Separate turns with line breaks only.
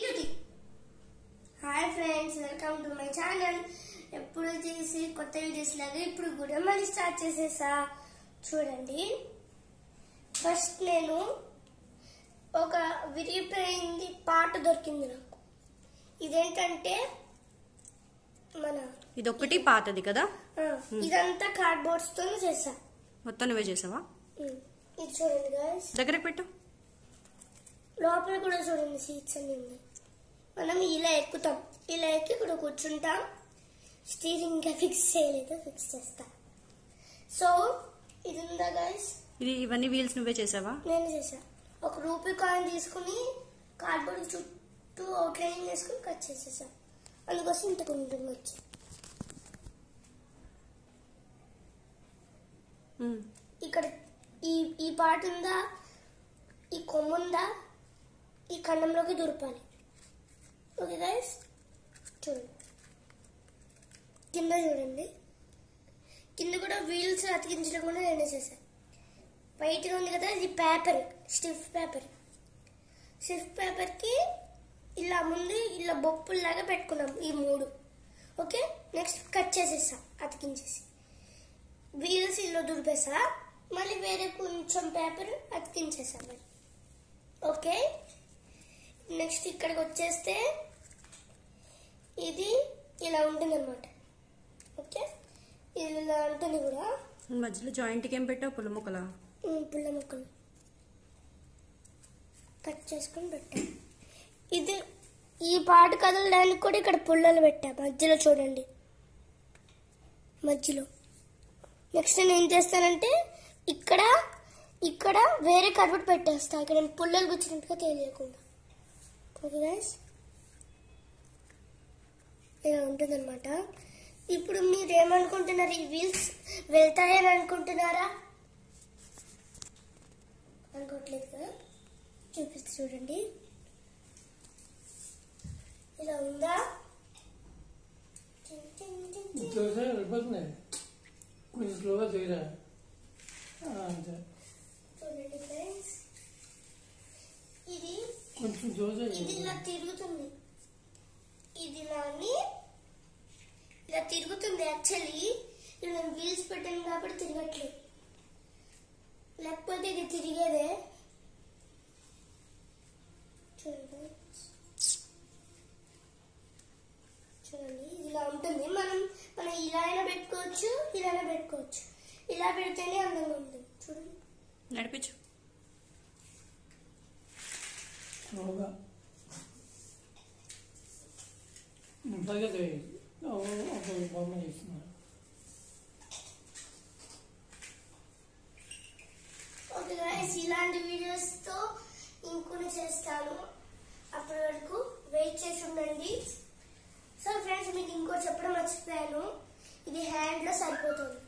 Cutie hi friends welcome to my channel ఎప్పుడు చేసి కొత్త వీడియోస్ లాగా ఇప్పుడు కూడా మళ్ళీ స్టార్ట్ చేసేసా చూడండి ఫస్ట్ నేను ఒక విరిగిపోయింది పాట దొరికింది నాకు ఇదేంటంటే మన
ఇదొక్కటి పాతది కదా
ఆ, ఇదంతా కార్డ్బోర్డ్స్ తో చేసా
మొత్తం నువ్వే చేసావా
ఉమ్, ఇది చూడండి గాయస్
దగ్గరకు పెట్టు
లోపల కూడా చూడండి సీట్స్ అన్ని ఉన్నాయి మనం ఇలా ఎక్కుతాం ఇలా ఎక్కి ఇక్కడ కూర్చుంటాం స్టీరింగ్ ఇంకా ఫిక్స్ చేయలేదు ఫిక్స్ చేస్తా సో ఇది ఉందా గైస్
ఇది ఇవన్నీ వీల్స్ నువ్వే చేసావా
నేను చేసా ఒక రూపీ కాయిన్ తీసుకుని కార్డ్బోర్డ్ చుట్టూ అవుట్లైనింగ్ వేసుకుని కట్ చేసేసా అందుకోసం ఇంత కొంచెం వచ్చి
ఉమ్.
ఇక్కడ ఈ ఈ పాట ఉందా ఈ కొమ్ము ఉందా ఈ ఖండంలోకి దూరపాలి ఓకే గైస్ చూడండి కింద చూడండి కింద కూడా వీల్స్ అతికించడం కూడా నేనే చేశాను వైట్గా ఉంది కదా ఇది పేపర్ స్టిఫ్ పేపర్ స్టిఫ్ పేపర్కి ఇలా ముందు ఇలా బొప్పుల్లాగా పెట్టుకున్నాం ఈ మూడు ఓకే నెక్స్ట్ కట్ చేసేసా అతికించేసి వీల్స్ ఇల్లు దుడిపేసా మళ్ళీ వేరే కొంచెం పేపర్ అతికించేసా మరి ఓకే నెక్స్ట్ ఇక్కడికి వచ్చేస్తే ఇది ఇలా ఉంటుంది అనమాట ఓకే ఇది ఇలా ఉంటుంది కూడా
మధ్యలో జాయింట్కి ఏం పెట్టావు పుల్ల ముక్కలా
ఉమ్, పుల్ల ముక్కలు కట్ చేసుకొని పెట్టా ఇది ఈ పాట కదలడానికి కూడా ఇక్కడ పుల్లలు పెట్టా మధ్యలో చూడండి మధ్యలో నెక్స్ట్ నేను ఏం చేస్తానంటే ఇక్కడ ఇక్కడ వేరే కర్బట్ పెట్టేస్తా ఇక్కడ నేను పుల్లలు గుచ్చినట్టుగా తెలియకుండా ఓకే గైస్ ఇలా ఉంటుందన్నమాట ఇప్పుడు మీరు ఏమనుకుంటున్నారు ఈ వీల్స్ వెళ్తాయని అనుకుంటున్నారా అనుకోవట్లేదు కదా చూపిస్తే చూడండి ఇలా ఉందా టింగ్ టింగ్ టింగ్ టింగ్.
చూసే వెళ్ళిపోతున్నాయి కొంచెం స్లోగా చేయరా ఆ, అంతే
చూడండి ఫ్రెండ్స్ ఇది
కొంచెం చూసే
ఇది ఇలా తిరుగుతుంది ఇది ఇలాని ఇలా తిరుగుతుంది యాక్చువల్లీ ఇలా నేను వీల్స్ పెట్టాను కాబట్టి తిరగట్లేదు లేకపోతే ఇది తిరిగేదే చూడండి చూడండి ఇది ఇలా ఉంటుంది మనం మనం ఇలా అయినా పెట్టుకోవచ్చు ఇలా అయినా పెట్టుకోవచ్చు ఇలా పెడితేనే అందంగా ఉంటుంది చూడండి
నడిపించు
స్లోగా ఇంతగా చేయాలి ఒక బొమ్మ చేస్తున్నారు
ఓకే గైస్ ఇలాంటి వీడియోస్ తో ఇంకొన్ని చేస్తాను అప్పటి వరకు వెయిట్ చేసి ఉండండి సో ఫ్రెండ్స్ మీకు ఇంకో చెప్పడం మర్చిపోయాను ఇది హ్యాండ్ లో సరిపోతుంది